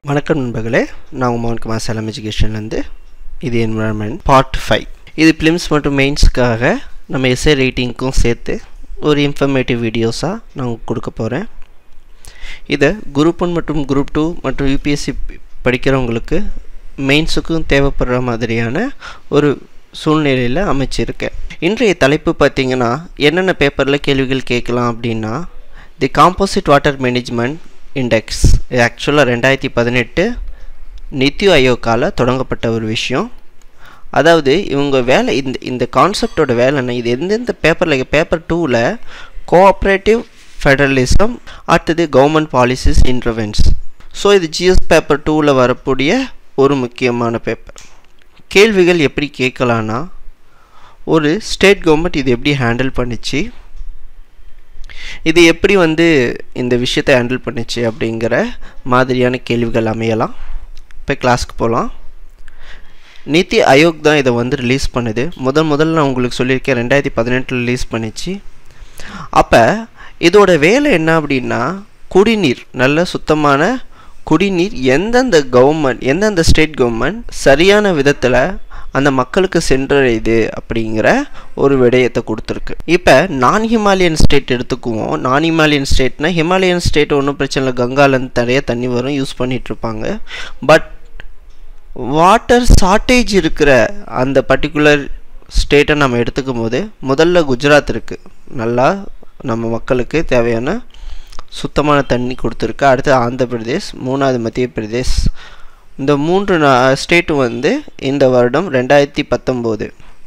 வணக்கம் நண்பர்களே நான் உங்கள் மோகன் குமார் சேலம் எஜுகேஷன்லேருந்து இது என்வரான்மெண்ட் பார்ட் ஃபைவ் இது ஃபிலிம்ஸ் மற்றும் மெயின்ஸ்க்காக நம்ம எஸ்ஏ ரேட்டிங்க்கும் சேர்த்து ஒரு இன்ஃபர்மேட்டிவ் வீடியோஸாக நான் கொடுக்க போகிறேன் இதை குரூப் ஒன் மற்றும் குரூப் டூ மற்றும் யூபிஎஸ்சி படிக்கிறவங்களுக்கு மெயின்ஸுக்கும் தேவைப்படுற மாதிரியான ஒரு சூழ்நிலையில் அமைச்சிருக்கேன் இன்றைய தலைப்பு பார்த்திங்கன்னா என்னென்ன பேப்பரில் கேள்விகள் கேட்கலாம் அப்படின்னா the composite water management index இது ஆக்சுவலாக ரெண்டாயிரத்தி பதினெட்டு நித்தி ஆயோக்கால் தொடங்கப்பட்ட ஒரு விஷயம் அதாவது இவங்க வேலை இந்த இந்த கான்செப்டோட வேலை என்ன இது எந்தெந்த பேப்பரில் பேப்பர் டூவில் கோஆப்ரேட்டிவ் ஃபெடரலிசம் அடுத்தது கவர்மெண்ட் பாலிசிஸ் இன்டர்வென்ஸ் ஸோ இது ஜிஎஸ் பேப்பர் டூவில் வரக்கூடிய ஒரு முக்கியமான பேப்பர் கேள்விகள் எப்படி கேட்கலான்னா ஒரு ஸ்டேட் கவர்மெண்ட் இது எப்படி ஹேண்டில் பண்ணிச்சு இது எப்படி வந்து இந்த விஷயத்தை ஹேண்டில் பண்ணுச்சு அப்படிங்கிற மாதிரியான கேள்விகள் அமையலாம் இப்போ கிளாஸ்க்கு போகலாம் நீத்தி ஆயோக் தான் இதை வந்து ரிலீஸ் பண்ணுது முதல் முதல்ல நான் உங்களுக்கு சொல்லியிருக்கேன் ரெண்டாயிரத்தி பதினெட்டில் ரிலீஸ் பண்ணிச்சு அப்போ இதோட வேலை என்ன அப்படின்னா குடிநீர் நல்ல சுத்தமான குடிநீர் எந்தெந்த கவர்மெண்ட் எந்தெந்த ஸ்டேட் கவர்மெண்ட் சரியான விதத்தில் அந்த மக்களுக்கு சென்றடையுது அப்படிங்கிற ஒரு விடயத்தை கொடுத்துருக்கு இப்போ நான் ஹிமாலயன் ஸ்டேட் எடுத்துக்குவோம் நான் ஹிமாலயன் ஸ்டேட்னா ஹிமாலயன் ஸ்டேட் ஒன்றும் பிரச்சனை இல்லை கங்காலேருந்து நிறைய தண்ணி வரும் யூஸ் பண்ணிகிட்ருப்பாங்க பட் வாட்டர் ஷார்ட்டேஜ் இருக்கிற அந்த பர்டிகுலர் ஸ்டேட்டை நம்ம எடுத்துக்கும் போது முதல்ல குஜராத் இருக்குது நல்லா நம்ம மக்களுக்கு தேவையான சுத்தமான தண்ணி கொடுத்துருக்கு அடுத்து ஆந்திர பிரதேஷ் மூணாவது மத்திய பிரதேஷ் இந்த மூன்று ஸ்டேட்டு வந்து இந்த வருடம் ரெண்டாயிரத்தி பத்தொம்போது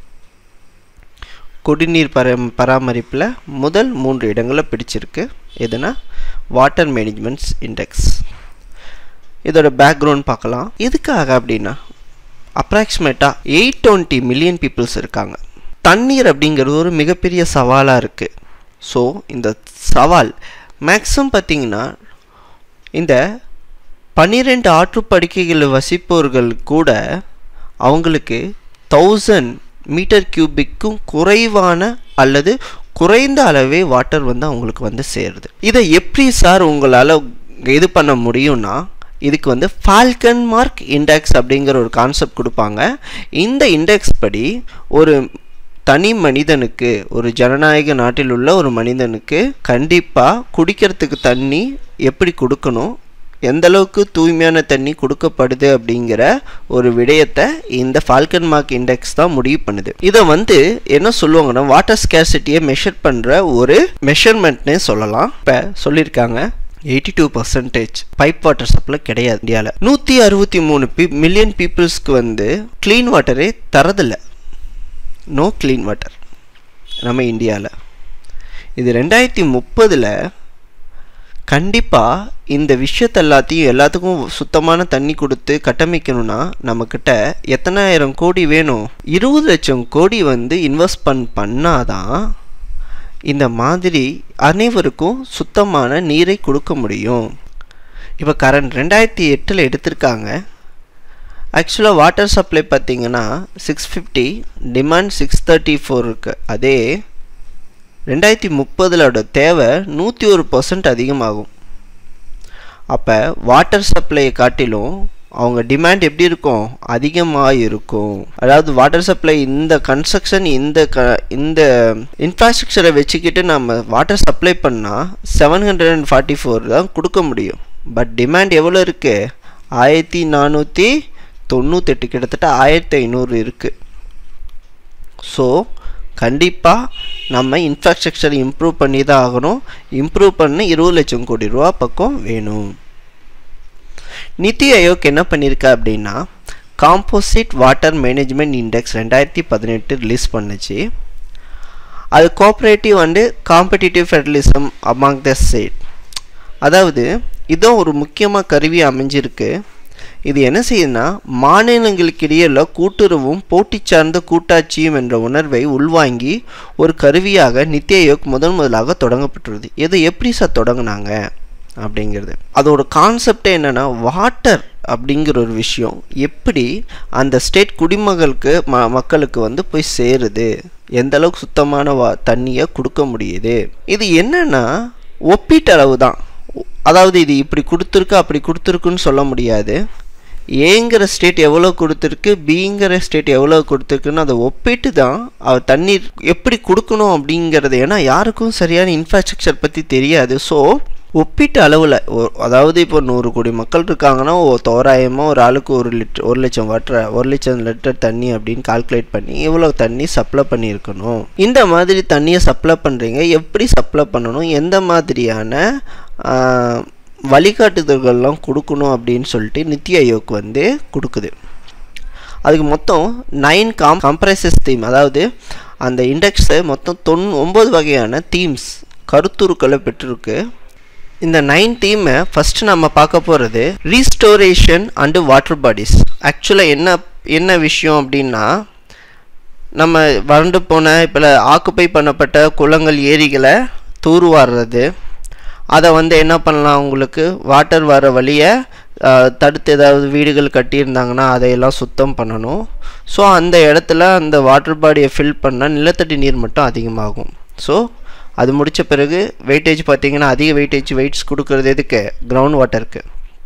குடிநீர் பர பராமரிப்பில் முதல் மூன்று இடங்களை பிடிச்சிருக்கு எதுனா வாட்டர் மேனேஜ்மெண்ட்ஸ் இண்டெக்ஸ் இதோட பேக்ரவுண்ட் பார்க்கலாம் எதுக்காக அப்படின்னா அப்ராக்சிமேட்டாக எயிட் டுவெண்ட்டி மில்லியன் பீப்புள்ஸ் இருக்காங்க தண்ணீர் அப்படிங்கிறது ஒரு மிகப்பெரிய சவாலாக இருக்குது ஸோ இந்த சவால் மேக்ஸிமம் பார்த்திங்கன்னா இந்த பன்னிரெண்டு ஆற்றுப்படுக்கைகள் வசிப்பவர்கள் கூட அவங்களுக்கு தௌசண்ட் மீட்டர் கியூபிக்கும் குறைவான அல்லது குறைந்த அளவே வாட்டர் வந்து அவங்களுக்கு வந்து சேருது இதை எப்படி சார் உங்களால் இது பண்ண முடியும்னா இதுக்கு வந்து ஃபால்கன் மார்க் இண்டெக்ஸ் அப்படிங்கிற ஒரு கான்செப்ட் கொடுப்பாங்க இந்த இண்டெக்ஸ் படி ஒரு தனி மனிதனுக்கு ஒரு ஜனநாயக நாட்டில் உள்ள ஒரு மனிதனுக்கு கண்டிப்பாக குடிக்கிறதுக்கு தண்ணி எப்படி கொடுக்கணும் எந்த அளவுக்கு தூய்மையான தண்ணி கொடுக்கப்படுது அப்படிங்கிற ஒரு விடயத்தை இந்த ஃபால்கன் மார்க் இண்டெக்ஸ் தான் முடிவு பண்ணுது இதை வந்து என்ன சொல்லுவாங்கன்னா வாட்டர் ஸ்கேர்சிட்டியை மெஷர் பண்ணுற ஒரு மெஷர்மெண்ட்னே சொல்லலாம் இப்போ சொல்லியிருக்காங்க eighty two percentage pipe water supply கிடையாது இந்தியாவில் நூற்றி அறுபத்தி மூணு பி மில்லியன் பீப்புள்ஸ்க்கு வந்து க்ளீன் வாட்டரே தரதில்லை நோ க்ளீன் வாட்டர் நம்ம இந்தியாவில் இது ரெண்டாயிரத்தி முப்பதில் கண்டிப்பாக இந்த விஷயத்த எல்லாத்தையும் எல்லாத்துக்கும் சுத்தமான தண்ணி கொடுத்து கட்டமைக்கணும்னா நம்மக்கிட்ட எத்தனாயிரம் கோடி வேணும் இருபது லட்சம் கோடி வந்து இன்வெஸ்ட் பண் பண்ணாதான் இந்த மாதிரி அனைவருக்கும் சுத்தமான நீரை கொடுக்க முடியும் இப்போ கரண்ட் ரெண்டாயிரத்தி எட்டில் எடுத்திருக்காங்க ஆக்சுவலாக வாட்டர் சப்ளை பார்த்திங்கன்னா six fifty demand six thirty four இருக்குது அதே ரெண்டாயிரத்தி முப்பதிலோட தேவை நூற்றி ஒரு பர்சன்ட் அதிகமாகும் அப்போ வாட்டர் சப்ளையை காட்டிலும் அவங்க டிமாண்ட் எப்படி இருக்கும் அதிகமாக இருக்கும் அதாவது வாட்டர் சப்ளை இந்த கன்ஸ்ட்ரக்ஷன் இந்த க இந்த இன்ஃப்ராஸ்ட்ரக்சரை வச்சுக்கிட்டு நம்ம வாட்டர் சப்ளை பண்ணால் seven hundred and forty four தான் கொடுக்க முடியும் பட் டிமாண்ட் எவ்வளோ இருக்குது ஆயிரத்தி நானூற்றி தொண்ணூத்தெட்டு கிட்டத்தட்ட ஆயிரத்தி ஐநூறு இருக்குது ஸோ கண்டிப்பாக நம்ம இன்ஃப்ராஸ்ட்ரக்சர் இம்ப்ரூவ் பண்ணி தான் ஆகணும் இம்ப்ரூவ் பண்ண இருபது லட்சம் கோடி ரூபா பக்கம் வேணும் நித்தி ஆயோக் என்ன பண்ணியிருக்கா அப்படின்னா காம்போசிட் வாட்டர் மேனேஜ்மெண்ட் இண்டெக்ஸ் ரெண்டாயிரத்தி பதினெட்டு ரிலீஸ் பண்ணுச்சு அது cooperative and competitive federalism among the state அதாவது இதுவும் ஒரு முக்கியமாக கருவி அமைஞ்சிருக்கு இது என்ன செய்யுதுன்னா மாநிலங்களுக்கிடையில் கூட்டுறவும் போட்டி சார்ந்த கூட்டாட்சியும் என்ற உணர்வை உள்வாங்கி ஒரு கருவியாக நித்தி ஆயோக் முதன் முதலாக தொடங்கப்பட்டுள்ளது இதை எப்படி சார் தொடங்கினாங்க அப்படிங்கிறது அதோட கான்செப்டே என்னென்னா வாட்டர் அப்படிங்கிற ஒரு விஷயம் எப்படி அந்த ஸ்டேட் குடிமகளுக்கு ம மக்களுக்கு வந்து போய் சேருது எந்த அளவுக்கு சுத்தமான வா தண்ணியை கொடுக்க முடியுது இது என்னென்னா ஒப்பீட்டளவு தான் அதாவது இது இப்படி கொடுத்துருக்கு அப்படி கொடுத்துருக்குன்னு சொல்ல முடியாது ஏங்கிற ஸ்டேட் எவ்வளோ கொடுத்துருக்கு பிங்கிற ஸ்டேட் எவ்வளோ கொடுத்துருக்குன்னு அதை ஒப்பிட்டு தான் அவர் தண்ணீர் எப்படி கொடுக்கணும் அப்படிங்கிறது ஏன்னா யாருக்கும் சரியான இன்ஃப்ராஸ்ட்ரக்சர் பற்றி தெரியாது ஸோ ஒப்பீட்டு அளவில் அதாவது இப்போ நூறு கோடி மக்கள் இருக்காங்கன்னா ஓ தோராயமாக ஒரு ஆளுக்கு ஒரு லிட்டர் ஒரு லட்சம் வாட்டர் ஒரு லட்சம் லிட்டர் தண்ணி அப்படின்னு கால்குலேட் பண்ணி இவ்வளோ தண்ணி சப்ளை பண்ணியிருக்கணும் இந்த மாதிரி தண்ணியை சப்ளை பண்ணுறீங்க எப்படி சப்ளை பண்ணணும் எந்த மாதிரியான வழிகாட்டுதல்கள்லாம் கொடுக்கணும் அப்படின்னு சொல்லிட்டு நித்தி ஆயோக் வந்து கொடுக்குது அதுக்கு மொத்தம் நைன் காம் கம்ப்ரைசஸ் தீம் அதாவது அந்த இண்டெக்ஸை மொத்தம் தொன் ஒம்பது வகையான தீம்ஸ் கருத்துருக்களை பெற்றிருக்கு இந்த நைன் தீமை ஃபஸ்ட்டு நம்ம பார்க்க போகிறது ரீஸ்டோரேஷன் அண்டு வாட்டர் பாடிஸ் ஆக்சுவலாக என்ன என்ன விஷயம் அப்படின்னா நம்ம வறண்டு போன இப்போ ஆக்குப்பை பண்ணப்பட்ட குளங்கள் ஏரிகளை தூர்வாடுறது அதை வந்து என்ன பண்ணலாம் உங்களுக்கு வாட்டர் வர வழியை தடுத்து ஏதாவது வீடுகள் கட்டியிருந்தாங்கன்னா அதையெல்லாம் சுத்தம் பண்ணணும் ஸோ அந்த இடத்துல அந்த வாட்டர் பாடியை ஃபில் பண்ணால் நிலத்தடி நீர் மட்டும் அதிகமாகும் ஸோ அது முடித்த பிறகு வெயிட்டேஜ் பார்த்தீங்கன்னா அதிக வெயிட்டேஜ் வெயிட்ஸ் கொடுக்கறது எதுக்கு கிரவுண்ட் வாட்டருக்கு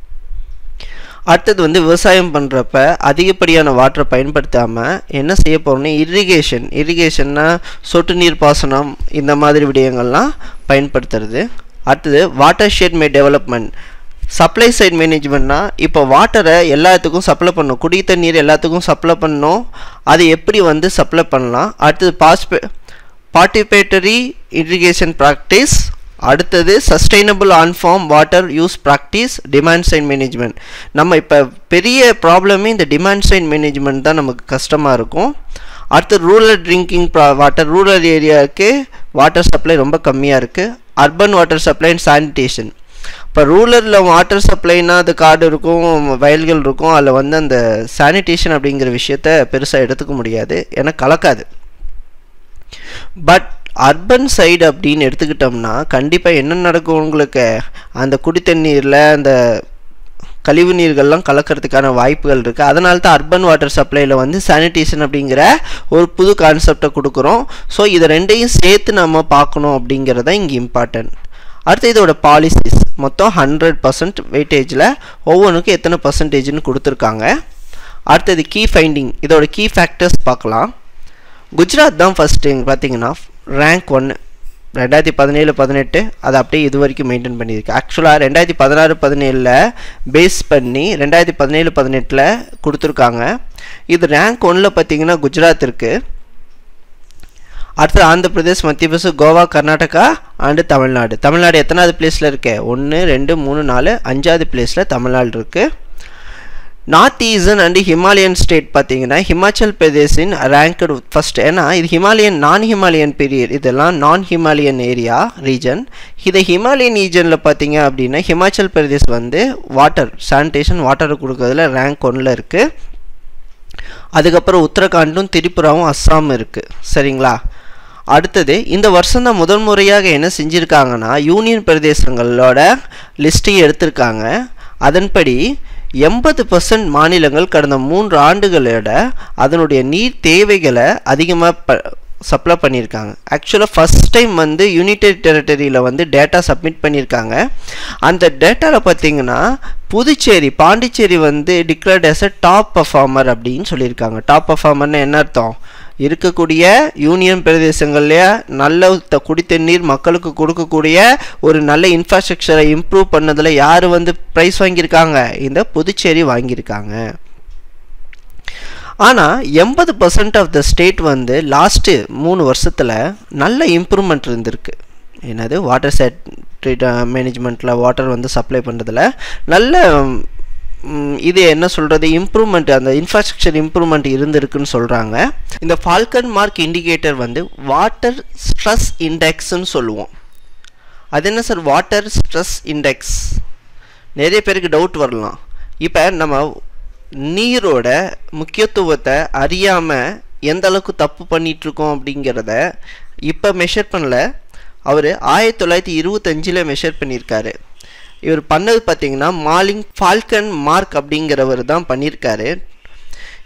அடுத்தது வந்து விவசாயம் பண்ணுறப்ப அதிகப்படியான வாட்டரை பயன்படுத்தாமல் என்ன செய்ய போகிறோம்னா இரிகேஷன் இரிகேஷன்னா சொட்டு நீர் பாசனம் இந்த மாதிரி விடயங்கள்லாம் பயன்படுத்துறது அடுத்தது வாட்டர் ஷேட் மே டெவலப்மெண்ட் சப்ளை சைட் மேனேஜ்மெண்ட்னா இப்போ வாட்டரை எல்லாத்துக்கும் சப்ளை பண்ணணும் குடி தண்ணீர் எல்லாத்துக்கும் சப்ளை பண்ணணும் அது எப்படி வந்து சப்ளை பண்ணலாம் அடுத்தது பாஸ்பே பார்ட்டிபேட்டரி இரிகேஷன் ப்ராக்டிஸ் அடுத்தது sustainable on farm water use practice demand side management நம்ம இப்போ பெரிய ப்ராப்ளமே இந்த டிமாண்ட் சைட் மேனேஜ்மெண்ட் தான் நமக்கு கஷ்டமாக இருக்கும் அடுத்து ரூரல் ட்ரிங்கிங் வாட்டர் ரூரல் ஏரியாவுக்கு வாட்டர் சப்ளை ரொம்ப கம்மியாக இருக்குது urban water supply and sanitation இப்போ ரூரலில் வாட்டர் சப்ளைனா அது காடு இருக்கும் வயல்கள் இருக்கும் அதில் வந்து அந்த சானிடேஷன் அப்படிங்கிற விஷயத்த பெருசாக எடுத்துக்க முடியாது ஏன்னா கலக்காது பட் அர்பன் சைடு அப்படின்னு எடுத்துக்கிட்டோம்னா கண்டிப்பாக என்ன நடக்கும் உங்களுக்கு அந்த குடித்தண்ணீரில் அந்த கழிவு நீர்கள்லாம் கலக்கிறதுக்கான வாய்ப்புகள் இருக்குது அதனால தான் அர்பன் வாட்டர் சப்ளையில் வந்து சானிடேஷன் அப்படிங்கிற ஒரு புது கான்செப்டை கொடுக்குறோம் ஸோ இதை ரெண்டையும் சேர்த்து நம்ம பார்க்கணும் அப்படிங்கிறத இங்கே இம்பார்ட்டன்ட் அடுத்து இதோட பாலிசிஸ் மொத்தம் ஹண்ட்ரட் பர்சன்ட் வெயிட்டேஜில் ஒவ்வொன்றுக்கும் எத்தனை பர்சன்டேஜ்னு கொடுத்துருக்காங்க அடுத்தது கீ ஃபைண்டிங் இதோட கீ ஃபேக்டர்ஸ் பார்க்கலாம் குஜராத் தான் ஃபஸ்ட்டு பார்த்தீங்கன்னா ரேங்க் ஒன்று ரெண்டாயிரத்தி பதினேழு பதினெட்டு அதை அப்படியே இது வரைக்கும் மெயின்டைன் பண்ணியிருக்கு ஆக்சுவலாக ரெண்டாயிரத்தி பதினாறு பதினேழில் பேஸ் பண்ணி ரெண்டாயிரத்தி பதினேழு பதினெட்டில் கொடுத்துருக்காங்க இது ரேங்க் ஒன்றில் பார்த்தீங்கன்னா குஜராத் இருக்குது அடுத்து ஆந்திர பிரதேஷ் மத்திய பிரதேஷ் கோவா கர்நாடகா அண்டு தமிழ்நாடு தமிழ்நாடு எத்தனாவது பிளேஸில் இருக்கு ஒன்று ரெண்டு மூணு நாலு அஞ்சாவது பிளேஸில் தமிழ்நாடு இருக்குது north eastern and Himalayan state பார்த்தீங்கன்னா ஹிமாச்சல் பிரதேஷின் ரேங்க்டு ஃபஸ்ட் ஏன்னா இது ஹிமாலயன் நான் ஹிமாலயன் பீரியட் இதெல்லாம் நான் ஹிமாலயன் ஏரியா ரீஜன் இதை ஹிமாலயன் ரீஜனில் பார்த்தீங்க அப்படின்னா ஹிமாச்சல் பிரதேஷ் வந்து வாட்டர் சானிடேஷன் வாட்டர் கொடுக்கறதுல ரேங்க் ஒன்றில் இருக்குது அதுக்கப்புறம் உத்தரகாண்டும் திரிபுராவும் அஸ்ஸாமும் இருக்குது சரிங்களா அடுத்தது இந்த வருஷம் தான் முதல் முறையாக என்ன செஞ்சுருக்காங்கன்னா யூனியன் பிரதேசங்களோட லிஸ்ட்டையும் எடுத்திருக்காங்க அதன்படி எண்பது பர்சன்ட் மாநிலங்கள் கடந்த மூன்று ஆண்டுகளோட அதனுடைய நீர் தேவைகளை அதிகமாக ப சப்ளை பண்ணியிருக்காங்க ஆக்சுவலாக ஃபஸ்ட் டைம் வந்து யூனிட்டரி டெரிட்டரியில் வந்து டேட்டா சப்மிட் பண்ணியிருக்காங்க அந்த டேட்டாவில் பார்த்தீங்கன்னா புதுச்சேரி பாண்டிச்சேரி வந்து declared as a top performer அப்படின்னு சொல்லியிருக்காங்க டாப் பர்ஃபார்மர்னு என்ன அர்த்தம் இருக்கக்கூடிய யூனியன் பிரதேசங்கள்லேயே நல்ல த குடித்தண்ணீர் மக்களுக்கு கொடுக்கக்கூடிய ஒரு நல்ல இன்ஃப்ராஸ்ட்ரக்சரை இம்ப்ரூவ் பண்ணதில் யார் வந்து ப்ரைஸ் வாங்கியிருக்காங்க இந்த புதுச்சேரி வாங்கியிருக்காங்க ஆனால் எண்பது பர்சன்ட் ஆஃப் த ஸ்டேட் வந்து லாஸ்ட்டு மூணு வருஷத்தில் நல்ல இம்ப்ரூவ்மெண்ட் இருந்திருக்கு என்னது வாட்டர் செட் மேனேஜ்மெண்ட்டில் வாட்டர் வந்து சப்ளை பண்ணுறதுல நல்ல ம், இது என்ன சொல்கிறது இம்ப்ரூவ்மெண்ட் அந்த இன்ஃப்ராஸ்ட்ரக்சர் இம்ப்ரூவ்மெண்ட் இருந்திருக்குன்னு சொல்கிறாங்க இந்த ஃபால்கன் மார்க் இண்டிகேட்டர் வந்து வாட்டர் ஸ்ட்ரெஸ் இண்டெக்ஸ்னு சொல்லுவோம் அது என்ன சார் வாட்டர் ஸ்ட்ரெஸ் இண்டெக்ஸ் நிறைய பேருக்கு டவுட் வரலாம் இப்போ நம்ம நீரோட முக்கியத்துவத்தை அறியாமல் எந்த அளவுக்கு தப்பு பண்ணிகிட்ருக்கோம் அப்படிங்கிறத இப்போ மெஷர் பண்ணல அவர் ஆயிரத்தி தொள்ளாயிரத்தி இருபத்தஞ்சில் மெஷர் பண்ணியிருக்காரு இவர் பண்ணது பார்த்தீங்கன்னா மாலிங் ஃபால்கன் மார்க் அப்படிங்கிறவர் தான் பண்ணியிருக்காரு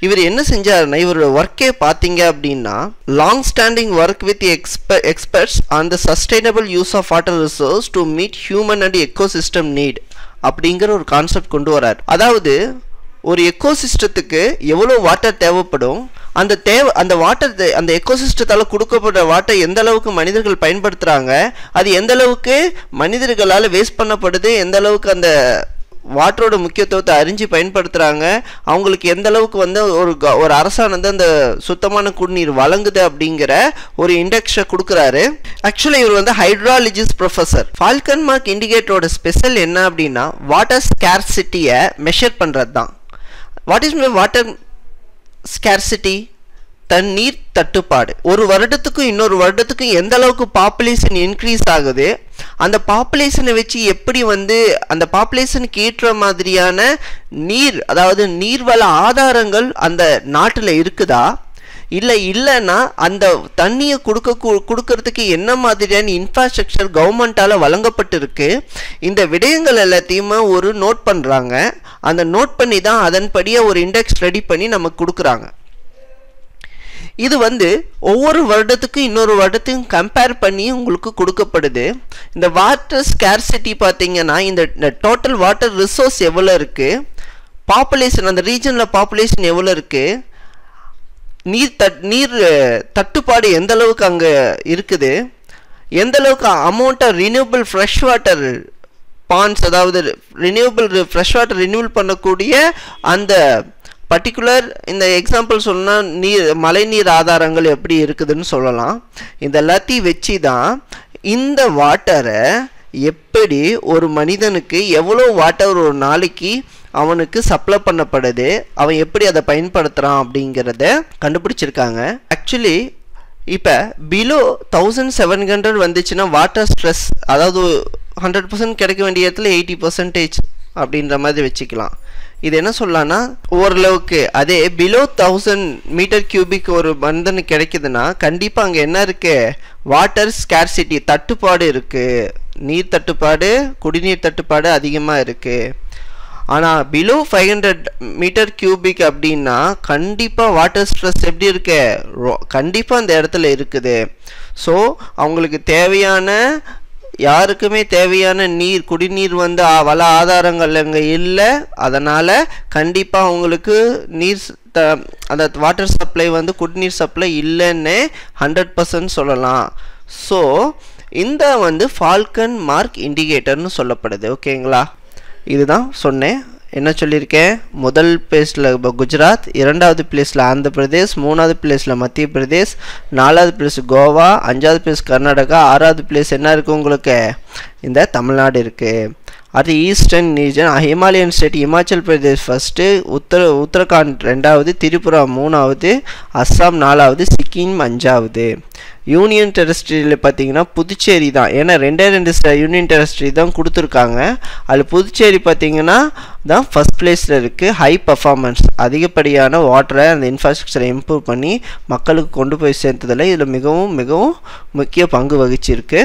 இவர் என்ன செஞ்சாருன்னா இவரோட ஒர்க்கே பார்த்தீங்க அப்படின்னா long standing work with ex experts on the sustainable use of water resource to meet human and ecosystem need அப்படிங்கிற ஒரு கான்செப்ட் கொண்டு வரார் அதாவது ஒரு எக்கோசிஸ்டத்துக்கு எவ்வளோ வாட்டர் தேவைப்படும் அந்த தேவை அந்த வாட்டர் அந்த எக்கோசிஸ்டத்தால் கொடுக்கப்படுற வாட்டர் எந்த அளவுக்கு மனிதர்கள் பயன்படுத்துகிறாங்க அது எந்த அளவுக்கு மனிதர்களால் வேஸ்ட் பண்ணப்படுது எந்த அளவுக்கு அந்த வாட்டரோட முக்கியத்துவத்தை அறிஞ்சு பயன்படுத்துகிறாங்க அவங்களுக்கு எந்த அளவுக்கு வந்து ஒரு க- ஒரு அரசானது அந்த சுத்தமான குடிநீர் வழங்குது அப்படிங்கிற ஒரு இண்டெக்ஸை கொடுக்குறாரு ஆக்சுவலி இவர் வந்து ஹைட்ராலஜிஸ்ட் ப்ரொஃபஸர் ஃபால்கன் மார்க் இண்டிகேட்டரோட ஸ்பெஷல் என்ன அப்படின்னா வாட்டர் ஸ்கேர்சிட்டியை மெஷர் பண்ணுறது தான் what is my water scarcity தண்ணீர் தட்டுப்பாடு ஒரு வருடத்துக்கும் இன்னொரு வருடத்துக்கும் எந்த அளவுக்கு பாப்புலேஷன் இன்க்ரீஸ் ஆகுது அந்த பாப்புலேஷனை வச்சு எப்படி வந்து அந்த பாப்புலேஷனுக்கு ஏற்ற மாதிரியான நீர் அதாவது நீர்வள ஆதாரங்கள் அந்த நாட்டில் இருக்குதா இல்லை இல்லைன்னா அந்த தண்ணியை கொடுக்க கு- கொடுக்கறதுக்கு என்ன மாதிரியான இன்ஃப்ராஸ்ட்ரக்சர் கவர்மெண்ட்டால் வழங்கப்பட்டிருக்கு இந்த விடயங்கள் எல்லாத்தையுமே ஒரு நோட் பண்ணுறாங்க அந்த நோட் பண்ணி தான் அதன்படியே ஒரு இண்டெக்ஸ் ரெடி பண்ணி நமக்கு கொடுக்குறாங்க இது வந்து ஒவ்வொரு வருடத்துக்கும் இன்னொரு வருடத்தையும் கம்பேர் பண்ணி உங்களுக்கு கொடுக்கப்படுது இந்த வாட்டர் ஸ்கேர்சிட்டி பார்த்தீங்கன்னா இந்த டோட்டல் வாட்டர் ரிசோர்ஸ் எவ்வளோ இருக்குது பாப்புலேஷன் அந்த ரீஜனில் பாப்புலேஷன் எவ்வளோ இருக்குது நீர் தட் நீர் அஹ், தட்டுப்பாடு எந்த அளவுக்கு அங்கே இருக்குது எந்த அளவுக்கு amount of renewable fresh water ponds அதாவது ரினியூபிள் ஃப்ரெஷ் வாட்டர் ரினியூவல் பண்ணக்கூடிய அந்த பர்டிகுலர் இந்த எக்ஸாம்பிள் சொன்னால் நீர் மழைநீர் ஆதாரங்கள் எப்படி இருக்குதுன்னு சொல்லலாம் இந்த எல்லாத்தையும் வச்சு தான் இந்த வாட்டரை எப்படி ஒரு மனிதனுக்கு எவ்வளோ வாட்டர் ஒரு நாளைக்கு அவனுக்கு சப்ளை பண்ணப்படுது அவன் எப்படி அதை பயன்படுத்துகிறான் அப்படிங்கிறத கண்டுபிடிச்சிருக்காங்க ஆக்சுவலி இப்போ பிலோ தௌசண்ட் செவன் ஹண்ட்ரட் வந்துச்சுன்னா வாட்டர் ஸ்ட்ரெஸ் அதாவது ஹண்ட்ரட் பர்சன்ட் கிடைக்க வேண்டிய இடத்துல எயிட்டி பர்சன்டேஜ் அப்படின்ற மாதிரி வச்சுக்கலாம் இது என்ன சொல்லலாம்னா ஓரளவுக்கு அதே பிலோ தௌசண்ட் மீட்டர் கியூபிக் ஒரு மனிதனுக்கு கிடைக்குதுன்னா கண்டிப்பாக அங்கே என்ன இருக்கு வாட்டர் ஸ்கேர்சிட்டி தட்டுப்பாடு இருக்கு நீர் தட்டுப்பாடு குடிநீர் தட்டுப்பாடு அதிகமாக இருக்கு ஆனால் below five hundred metre cubic அப்படின்னா கண்டிப்பாக வாட்டர் ஸ்ட்ரெஸ் எப்படி இருக்கு கண்டிப்பாக அந்த இடத்துல இருக்குது ஸோ அவங்களுக்கு தேவையான யாருக்குமே தேவையான நீர் குடிநீர் வந்து ஆ- வள ஆதாரங்கள் அங்கே இல்லை அதனால் கண்டிப்பாக அவங்களுக்கு நீர் ஸ்- த அந்த வாட்டர் சப்ளை வந்து குடிநீர் சப்ளை இல்லைன்னு ஹண்ட்ரட் பர்சன்ட் சொல்லலாம் ஸோ இந்த வந்து ஃபால்கன் மார்க் இண்டிகேட்டர்னு சொல்லப்படுது ஓகேங்களா இதுதான் சொன்னேன் என்ன சொல்லியிருக்கேன் முதல் பிளேஸில் குஜராத் இரண்டாவது பிளேஸில் ஆந்திர பிரதேஷ் மூணாவது பிளேஸில் மத்திய பிரதேஷ் நாலாவது பிளேஸ் கோவா அஞ்சாவது பிளேஸ் கர்நாடகா ஆறாவது பிளேஸ் என்ன இருக்குது உங்களுக்கு இந்த தமிழ்நாடு இருக்குது அடுத்து eastern region Himalayan state Himachal Pradesh first Uttar Uttarakhand ரெண்டாவது திரிபுரா மூணாவது அஸ்ஸாம் நாலாவது சிக்கிம் அஞ்சாவது யூனியன் டெரிஸ்ட்ரியில் பார்த்தீங்கன்னா புதுச்சேரி தான் ஏன்னா ரெண்டே ரெண்டு யூனியன் டெரிஸ்ட்ரி தான் கொடுத்துருக்காங்க அதில் புதுச்சேரி பார்த்தீங்கன்னா தான் ஃபஸ்ட் பிளேஸில் இருக்குது ஹை பர்ஃபார்மன்ஸ் அதிகப்படியான வாட்டரை அந்த இன்ஃப்ராஸ்ட்ரக்சரை இம்ப்ரூவ் பண்ணி மக்களுக்கு கொண்டு போய் சேர்த்ததில் இதில் மிகவும் மிகவும் முக்கிய பங்கு வகிச்சிருக்கு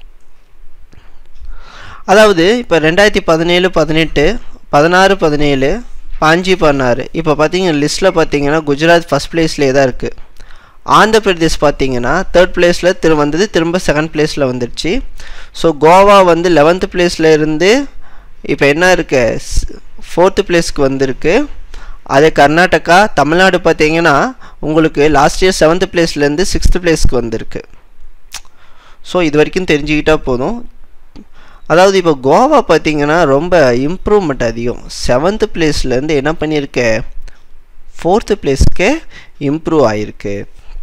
அதாவது இப்போ ரெண்டாயிரத்தி பதினேழு பதினெட்டு பதினாறு பதினேழு பாஞ்சி பதினாறு இப்போ பார்த்தீங்கன்னா லிஸ்ட்டில் பார்த்தீங்கன்னா குஜராத் ஃபஸ்ட் பிளேஸ்லேயே தான் இருக்குது ஆந்திர பிரதேஷ் பார்த்தீங்கன்னா தேர்ட் பிளேஸில் திரு வந்தது திரும்ப செகண்ட் பிளேஸில் வந்துடுச்சு ஸோ கோவா வந்து லெவன்த்து பிளேஸில் இருந்து இப்போ என்ன இருக்கு ஃபோர்த்து பிளேஸ்க்கு வந்திருக்கு அதே கர்நாடகா தமிழ்நாடு பார்த்தீங்கன்னா உங்களுக்கு லாஸ்ட் இயர் செவன்த்து பிளேஸ்லேருந்து சிக்ஸ்த்து பிளேஸ்க்கு வந்திருக்கு ஸோ இது வரைக்கும் தெரிஞ்சுக்கிட்டா போதும் அதாவது இப்போ கோவா பார்த்தீங்கன்னா ரொம்ப இம்ப்ரூவ்மெண்ட் அதிகம் செவன்த்து பிளேஸ்லேருந்து என்ன பண்ணியிருக்கு ஃபோர்த்து பிளேஸ்க்கு இம்ப்ரூவ் ஆகிருக்கு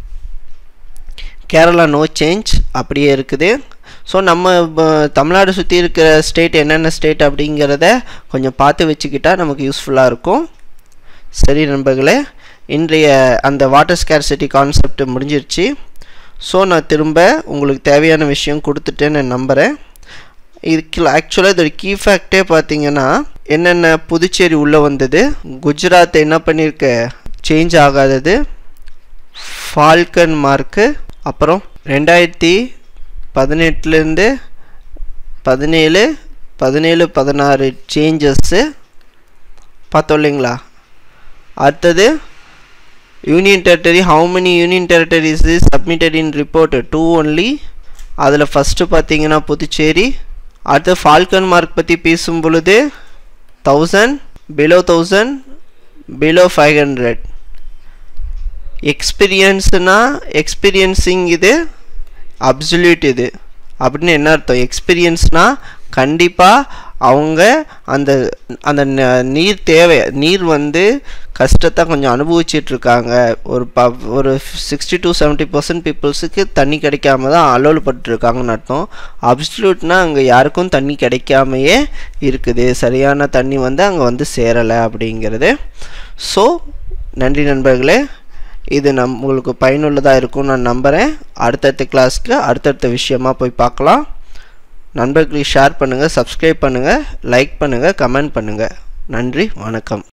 கேரளா நோ சேஞ்ச் அப்படியே இருக்குது ஸோ நம்ம ப- தமிழ்நாடு சுற்றி இருக்கிற ஸ்டேட் என்னென்ன ஸ்டேட் அப்படிங்கிறத கொஞ்சம் பார்த்து வச்சுக்கிட்டா நமக்கு யூஸ்ஃபுல்லாக இருக்கும் சரி நண்பர்களே இன்றைய அந்த வாட்டர் ஸ்கேர்சிட்டி கான்செப்ட் முடிஞ்சிருச்சு ஸோ நான் திரும்ப உங்களுக்கு தேவையான விஷயம் கொடுத்துட்டேன்னு நம்புகிறேன் இதுக்கு ஆக்சுவலாக இதோட கீ ஃபேக்டே பார்த்தீங்கன்னா என்னென்ன புதுச்சேரி உள்ளே வந்தது குஜராத் என்ன பண்ணியிருக்கு சேஞ்ச் ஆகாதது ஃபால்கன் மார்க்கு அப்புறம் ரெண்டாயிரத்தி பதினெட்டுலேருந்து பதினேழு பதினேழு பதினாறு சேஞ்சஸ்ஸு பார்த்தோம் இல்லைங்களா அடுத்தது union territory how many union territories is submitted in report two only அதில் ஃபஸ்ட்டு பார்த்தீங்கன்னா புதுச்சேரி அடுத்து ஃபால்கன் மார்க் பற்றி பேசும் பொழுது thousand below thousand below five hundred எக்ஸ்பீரியன்ஸ்னால் எக்ஸ்பீரியன்ஸிங் இது அப்சல்யூட் இது அப்படின்னு என்ன அர்த்தம் எக்ஸ்பீரியன்ஸ்னால் கண்டிப்பாக அவங்க அந்த அந்த நீர் தேவை நீர் வந்து கஷ்டத்தை கொஞ்சம் அனுபவிச்சிட்ருக்காங்க ஒரு ப ஒரு சிக்ஸ்டி டு செவன்ட்டி பர்சன்ட் பீப்புள்ஸுக்கு தண்ணி கிடைக்காம தான் அலோல்பட்டுருக்காங்கன்னு அர்த்தம் அப்சல்யூட்னா அங்கே யாருக்கும் தண்ணி கிடைக்காமையே இருக்குது சரியான தண்ணி வந்து அங்கே வந்து சேரலை அப்படிங்கிறது ஸோ நன்றி நண்பர்களே இது நம் உங்களுக்கு பயனுள்ளதாக இருக்கும்னு நான் நம்புகிறேன் அடுத்தடுத்த கிளாஸ்க்கு அடுத்தடுத்த விஷயமா போய் பார்க்கலாம் நண்பர்களுக்கு ஷேர் பண்ணுங்கள் சப்ஸ்கிரைப் பண்ணுங்கள் லைக் பண்ணுங்கள் கமெண்ட் பண்ணுங்கள் நன்றி வணக்கம்